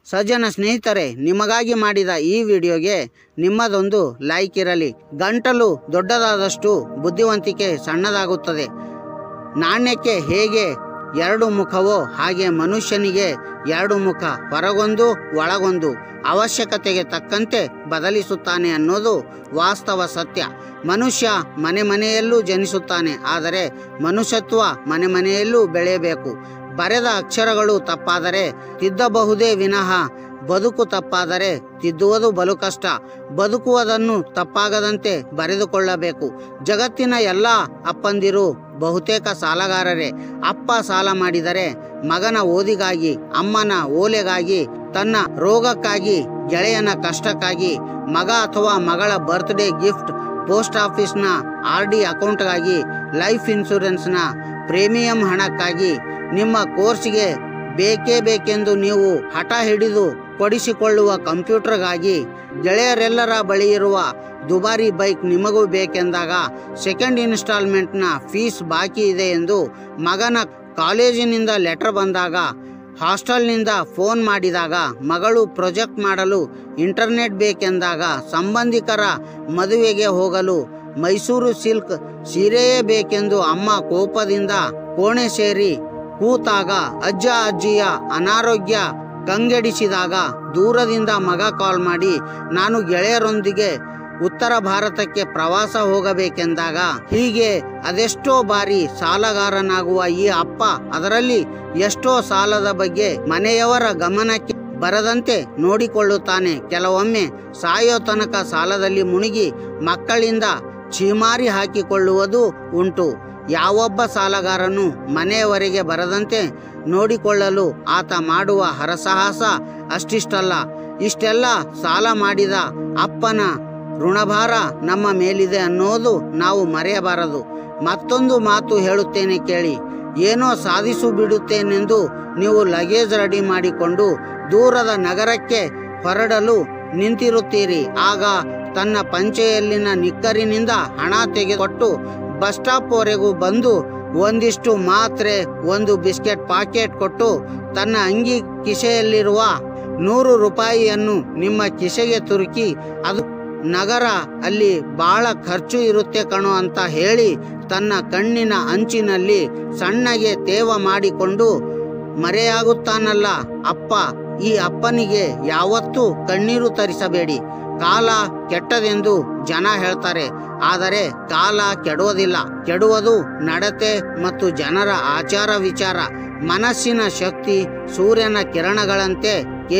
ಸಜ್ಜನ ಸ್ನೇಹಿತರೆ ನಿಮಗಾಗಿ ಮಾಡಿದ ಈ ವಿಡಿಯೋಗೆ ನಿಮ್ಮದೊಂದು ಲೈಕ್ ಇರಲಿ ಗಂಟಲು ದೊಡ್ಡದಾದಷ್ಟು ಬುದ್ಧಿವಂತಿಕೆ ಸಣ್ಣದಾಗುತ್ತದೆ ನಾಣ್ಯಕ್ಕೆ ಹೇಗೆ ಎರಡು ಮುಖವೋ ಹಾಗೆ ಮನುಷ್ಯನಿಗೆ ಎರಡು ಮುಖ ಹೊರಗೊಂದು ಒಳಗೊಂದು ಅವಶ್ಯಕತೆಗೆ ತಕ್ಕಂತೆ ಬದಲಿಸುತ್ತಾನೆ ಅನ್ನೋದು ವಾಸ್ತವ ಸತ್ಯ ಮನುಷ್ಯ ಮನೆ ಮನೆಯಲ್ಲೂ ಜನಿಸುತ್ತಾನೆ ಆದರೆ ಮನುಷ್ಯತ್ವ ಮನೆ ಮನೆಯಲ್ಲೂ ಬೆಳೆಯಬೇಕು ಬರೆದ ಅಕ್ಷರಗಳು ತಪ್ಪಾದರೆ ತಿದ್ದಬಹುದೇ ವಿನಃ ಬದುಕು ತಪ್ಪಾದರೆ ತಿದ್ದುವುದು ಬಲು ಕಷ್ಟ ಬದುಕುವುದನ್ನು ತಪ್ಪಾಗದಂತೆ ಬರೆದುಕೊಳ್ಳಬೇಕು ಜಗತ್ತಿನ ಎಲ್ಲ ಅಪ್ಪಂದಿರು ಬಹುತೇಕ ಸಾಲಗಾರರೇ ಅಪ್ಪ ಸಾಲ ಮಾಡಿದರೆ ಮಗನ ಓದಿಗಾಗಿ ಅಮ್ಮನ ಓಲೆಗಾಗಿ ತನ್ನ ರೋಗಕ್ಕಾಗಿ ಗೆಳೆಯನ ಕಷ್ಟಕ್ಕಾಗಿ ಮಗ ಅಥವಾ ಮಗಳ ಬರ್ತ್ಡೇ ಗಿಫ್ಟ್ ಪೋಸ್ಟ್ ಆಫೀಸ್ನ ಆರ್ ಡಿ ಅಕೌಂಟ್ಗಾಗಿ ಲೈಫ್ ಇನ್ಶೂರೆನ್ಸ್ನ ಪ್ರೀಮಿಯಂ ಹಣಕ್ಕಾಗಿ ನಿಮ್ಮ ಕೋರ್ಸ್ಗೆ ಬೇಕೇ ಬೇಕೆಂದು ನೀವು ಹಠ ಹಿಡಿದು ಕೊಡಿಸಿಕೊಳ್ಳುವ ಕಂಪ್ಯೂಟರ್ಗಾಗಿ ಗೆಳೆಯರೆಲ್ಲರ ಬಳಿ ಇರುವ ದುಬಾರಿ ಬೈಕ್ ನಿಮಗೂ ಬೇಕೆಂದಾಗ ಸೆಕೆಂಡ್ ಇನ್ಸ್ಟಾಲ್ಮೆಂಟ್ನ ಫೀಸ್ ಬಾಕಿ ಇದೆ ಎಂದು ಮಗನ ಕಾಲೇಜಿನಿಂದ ಲೆಟರ್ ಬಂದಾಗ ಹಾಸ್ಟೆಲ್ನಿಂದ ಫೋನ್ ಮಾಡಿದಾಗ ಮಗಳು ಪ್ರೊಜೆಕ್ಟ್ ಮಾಡಲು ಇಂಟರ್ನೆಟ್ ಬೇಕೆಂದಾಗ ಸಂಬಂಧಿಕರ ಮದುವೆಗೆ ಹೋಗಲು ಮೈಸೂರು ಸಿಲ್ಕ್ ಸೀರೆಯೇ ಬೇಕೆಂದು ಅಮ್ಮ ಕೋಪದಿಂದ ಕೋಣೆ ಸೇರಿ ಕೂತಾಗ ಅಜ್ಜ ಅಜ್ಜಿಯ ಅನಾರೋಗ್ಯ ಕಂಗೆಡಿಸಿದಾಗ ದೂರದಿಂದ ಮಗ ಕಾಲ್ ಮಾಡಿ ನಾನು ಗೆಳೆಯರೊಂದಿಗೆ ಉತ್ತರ ಭಾರತಕ್ಕೆ ಪ್ರವಾಸ ಹೋಗಬೇಕೆಂದಾಗ ಹೀಗೆ ಅದೆಷ್ಟೋ ಬಾರಿ ಸಾಲಗಾರನಾಗುವ ಈ ಅಪ್ಪ ಅದರಲ್ಲಿ ಎಷ್ಟೋ ಸಾಲದ ಬಗ್ಗೆ ಮನೆಯವರ ಗಮನಕ್ಕೆ ಬರದಂತೆ ನೋಡಿಕೊಳ್ಳುತ್ತಾನೆ ಕೆಲವೊಮ್ಮೆ ಸಾಯೋ ತನಕ ಸಾಲದಲ್ಲಿ ಮುಳುಗಿ ಮಕ್ಕಳಿಂದ ಚೀಮಾರಿ ಹಾಕಿಕೊಳ್ಳುವುದು ಉಂಟು ಯಾವೊಬ್ಬ ಸಾಲಗಾರನು ಮನೆಯವರೆಗೆ ಬರದಂತೆ ನೋಡಿಕೊಳ್ಳಲು ಆತ ಮಾಡುವ ಹರಸಾಹಸ ಅಷ್ಟಿಷ್ಟಲ್ಲ ಇಷ್ಟೆಲ್ಲ ಸಾಲ ಮಾಡಿದ ಅಪ್ಪನ ಋಣಭಾರ ನಮ್ಮ ಮೇಲಿದೆ ಅನ್ನೋದು ನಾವು ಮರೆಯಬಾರದು ಮತ್ತೊಂದು ಮಾತು ಹೇಳುತ್ತೇನೆ ಕೇಳಿ ಏನೋ ಸಾಧಿಸು ಬಿಡುತ್ತೇನೆಂದು ನೀವು ಲಗೇಜ್ ರೆಡಿ ಮಾಡಿಕೊಂಡು ದೂರದ ನಗರಕ್ಕೆ ಹೊರಡಲು ನಿಂತಿರುತ್ತೀರಿ ಆಗ ತನ್ನ ಪಂಚೆಯಲ್ಲಿನ ನಿಕ್ಕರಿನಿಂದ ಹಣ ತೆಗೆದುಕೊಟ್ಟು ಬಸ್ ಸ್ಟಾಪ್ವರೆಗೂ ಬಂದು ಒಂದಿಷ್ಟು ಮಾತ್ರೆ ಒಂದು ಬಿಸ್ಕೆಟ್ ಪಾಕೆಟ್ ಕೊಟ್ಟು ತನ್ನ ಅಂಗಿ ಕಿಸೆಯಲ್ಲಿರುವ ನೂರು ರೂಪಾಯಿಯನ್ನು ನಿಮ್ಮ ಕಿಸೆಗೆ ತುರುಕಿ ಅದು ನಗರ ಅಲ್ಲಿ ಬಹಳ ಖರ್ಚು ಇರುತ್ತೆ ಕಣೋ ಅಂತ ಹೇಳಿ ತನ್ನ ಕಣ್ಣಿನ ಅಂಚಿನಲ್ಲಿ ಸಣ್ಣಗೆ ತೇವ ಮಾಡಿಕೊಂಡು ಮರೆಯಾಗುತ್ತಾನಲ್ಲ ಅಪ್ಪ ಈ ಅಪ್ಪನಿಗೆ ಯಾವತ್ತೂ ಕಣ್ಣೀರು ತರಿಸಬೇಡಿ ಕಾಲ ಕೆಟ್ಟದೆಂದು ಜನ ಹೇಳ್ತಾರೆ ಆದರೆ ಕಾಲ ಕೆಡುವುದಿಲ್ಲ ಕೆಡುವುದು ನಡತೆ ಮತ್ತು ಜನರ ಆಚಾರ ವಿಚಾರ ಮನಸ್ಸಿನ ಶಕ್ತಿ ಸೂರ್ಯನ ಕಿರಣಗಳಂತೆ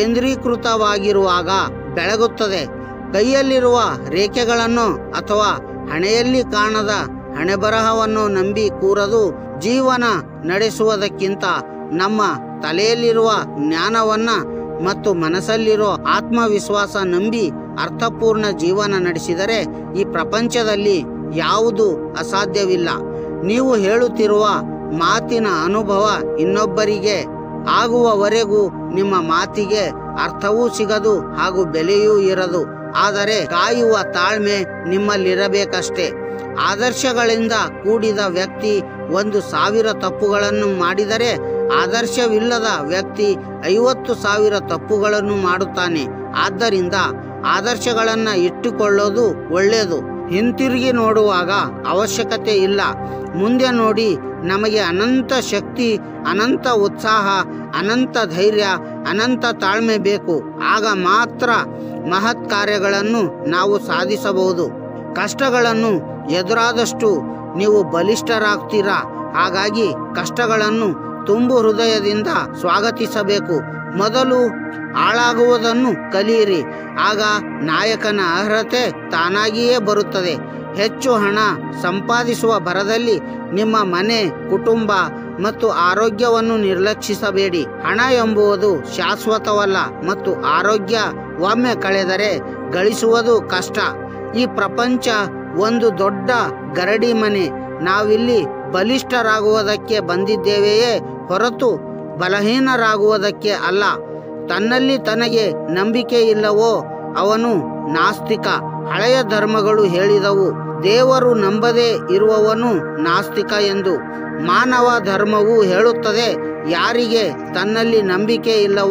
ಕೇಂದ್ರೀಕೃತವಾಗಿರುವಾಗ ಬೆಳಗುತ್ತದೆ ಕೈಯಲ್ಲಿರುವ ರೇಖೆಗಳನ್ನು ಅಥವಾ ಹಣೆಯಲ್ಲಿ ಕಾಣದ ಹಣೆಬರಹವನ್ನು ನಂಬಿ ಕೂರದು ಜೀವನ ನಡೆಸುವುದಕ್ಕಿಂತ ನಮ್ಮ ತಲೆಯಲ್ಲಿರುವ ಜ್ಞಾನವನ್ನ ಮತ್ತು ಮನಸ್ಸಲ್ಲಿರೋ ಆತ್ಮವಿಶ್ವಾಸ ನಂಬಿ ಅರ್ಥಪೂರ್ಣ ಜೀವನ ನಡೆಸಿದರೆ ಈ ಪ್ರಪಂಚದಲ್ಲಿ ಯಾವುದು ಅಸಾಧ್ಯವಿಲ್ಲ ನೀವು ಹೇಳುತ್ತಿರುವ ಮಾತಿನ ಅನುಭವ ಇನ್ನೊಬ್ಬರಿಗೆ ಆಗುವವರೆಗೂ ನಿಮ್ಮ ಮಾತಿಗೆ ಅರ್ಥವೂ ಸಿಗದು ಹಾಗೂ ಬೆಲೆಯೂ ಇರದು ಆದರೆ ಕಾಯುವ ತಾಳ್ಮೆ ನಿಮ್ಮಲ್ಲಿರಬೇಕಷ್ಟೇ ಆದರ್ಶಗಳಿಂದ ಕೂಡಿದ ವ್ಯಕ್ತಿ ಒಂದು ಸಾವಿರ ತಪ್ಪುಗಳನ್ನು ಮಾಡಿದರೆ ಆದರ್ಶವಿಲ್ಲದ ವ್ಯಕ್ತಿ ಐವತ್ತು ಸಾವಿರ ತಪ್ಪುಗಳನ್ನು ಮಾಡುತ್ತಾನೆ ಆದ್ದರಿಂದ ಆದರ್ಶಗಳನ್ನು ಇಟ್ಟುಕೊಳ್ಳೋದು ಒಳ್ಳೆಯದು ಹಿಂತಿರುಗಿ ನೋಡುವಾಗ ಅವಶ್ಯಕತೆ ಇಲ್ಲ ಮುಂದೆ ನೋಡಿ ನಮಗೆ ಅನಂತ ಶಕ್ತಿ ಅನಂತ ಉತ್ಸಾಹ ಅನಂತ ಧೈರ್ಯ ಅನಂತ ತಾಳ್ಮೆ ಬೇಕು ಆಗ ಮಾತ್ರ ಮಹತ್ ಕಾರ್ಯಗಳನ್ನು ನಾವು ಸಾಧಿಸಬಹುದು ಕಷ್ಟಗಳನ್ನು ಎದುರಾದಷ್ಟು ನೀವು ಬಲಿಷ್ಠರಾಗ್ತೀರಾ ಹಾಗಾಗಿ ಕಷ್ಟಗಳನ್ನು ತುಂಬು ಹೃದಯದಿಂದ ಸ್ವಾಗತಿಸಬೇಕು ಮೊದಲು ಹಾಳಾಗುವುದನ್ನು ಕಲಿಯಿರಿ ಆಗ ನಾಯಕನ ಅರ್ಹತೆ ತಾನಾಗಿಯೇ ಬರುತ್ತದೆ ಹೆಚ್ಚು ಹಣ ಸಂಪಾದಿಸುವ ಭರದಲ್ಲಿ ನಿಮ್ಮ ಮನೆ ಕುಟುಂಬ ಮತ್ತು ಆರೋಗ್ಯವನ್ನು ನಿರ್ಲಕ್ಷಿಸಬೇಡಿ ಹಣ ಎಂಬುವುದು ಶಾಶ್ವತವಲ್ಲ ಮತ್ತು ಆರೋಗ್ಯ ಒಮ್ಮೆ ಕಳೆದರೆ ಗಳಿಸುವುದು ಕಷ್ಟ ಈ ಪ್ರಪಂಚ ಒಂದು ದೊಡ್ಡ ಗರಡಿ ಮನೆ ನಾವಿಲ್ಲಿ ಬಲಿಷ್ಠರಾಗುವುದಕ್ಕೆ ಬಂದಿದ್ದೇವೆಯೇ ಹೊರತು ಬಲಹೀನರಾಗುವುದಕ್ಕೆ ಅಲ್ಲ ತನ್ನಲ್ಲಿ ತನಗೆ ನಂಬಿಕೆ ಇಲ್ಲವೋ ಅವನು ನಾಸ್ತಿಕ ಹಳೆಯ ಧರ್ಮಗಳು ಹೇಳಿದವು ದೇವರು ನಂಬದೇ ಇರುವವನು ನಾಸ್ತಿಕ ಎಂದು ಮಾನವ ಧರ್ಮವು ಹೇಳುತ್ತದೆ ಯಾರಿಗೆ ತನ್ನಲ್ಲಿ ನಂಬಿಕೆ ಇಲ್ಲವೋ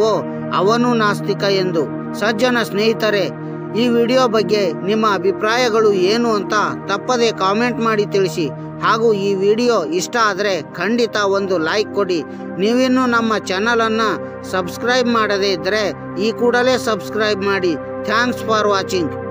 ಅವನು ನಾಸ್ತಿಕ ಎಂದು ಸಜ್ಜನ ಸ್ನೇಹಿತರೆ ಈ ವಿಡಿಯೋ ಬಗ್ಗೆ ನಿಮ್ಮ ಅಭಿಪ್ರಾಯಗಳು ಏನು ಅಂತ ತಪ್ಪದೆ ಕಾಮೆಂಟ್ ಮಾಡಿ ತಿಳಿಸಿ ಹಾಗೂ ಈ ವಿಡಿಯೋ ಇಷ್ಟ ಆದರೆ ಖಂಡಿತ ಒಂದು ಲೈಕ್ ಕೊಡಿ ನೀವಿನ್ನೂ ನಮ್ಮ ಚಾನಲನ್ನು ಸಬ್ಸ್ಕ್ರೈಬ್ ಮಾಡದೇ ಇದ್ದರೆ ಈ ಕೂಡಲೇ ಸಬ್ಸ್ಕ್ರೈಬ್ ಮಾಡಿ ಥ್ಯಾಂಕ್ಸ್ ಫಾರ್ ವಾಚಿಂಗ್